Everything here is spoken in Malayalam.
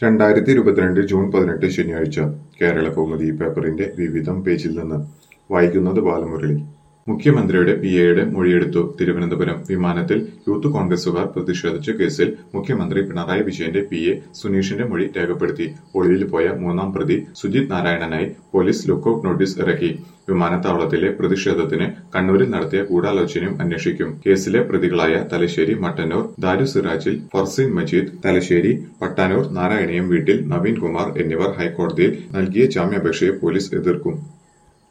രണ്ടായിരത്തി ഇരുപത്തിരണ്ട് ജൂൺ പതിനെട്ട് ശനിയാഴ്ച കേരള കൗമുദി പേപ്പറിന്റെ വിവിധം പേജിൽ നിന്ന് വായിക്കുന്നത് ബാലമുരളി മുഖ്യമന്ത്രിയുടെ പി എയുടെ മൊഴിയെടുത്തു തിരുവനന്തപുരം വിമാനത്തിൽ യൂത്ത് കോൺഗ്രസുകാർ പ്രതിഷേധിച്ച കേസിൽ മുഖ്യമന്ത്രി പിണറായി വിജയന്റെ പി എ സുനീഷിന്റെ മൊഴി രേഖപ്പെടുത്തി ഒളിവിൽ പോയ മൂന്നാം പ്രതി സുജിത് നാരായണനായി പോലീസ് ലുക്കൌട്ട് നോട്ടീസ് ഇറക്കി വിമാനത്താവളത്തിലെ പ്രതിഷേധത്തിന് കണ്ണൂരിൽ നടത്തിയ ഗൂഢാലോചനയും അന്വേഷിക്കും കേസിലെ പ്രതികളായ തലശ്ശേരി മട്ടന്നൂർ ദാരു സിറാജിൽ ഫർസീൻ മജീദ് തലശ്ശേരി പട്ടാനൂർ നാരായണീയം വീട്ടിൽ നവീൻ കുമാർ എന്നിവർ ഹൈക്കോടതിയിൽ നൽകിയ ജാമ്യാപേക്ഷയെ പോലീസ് എതിർക്കും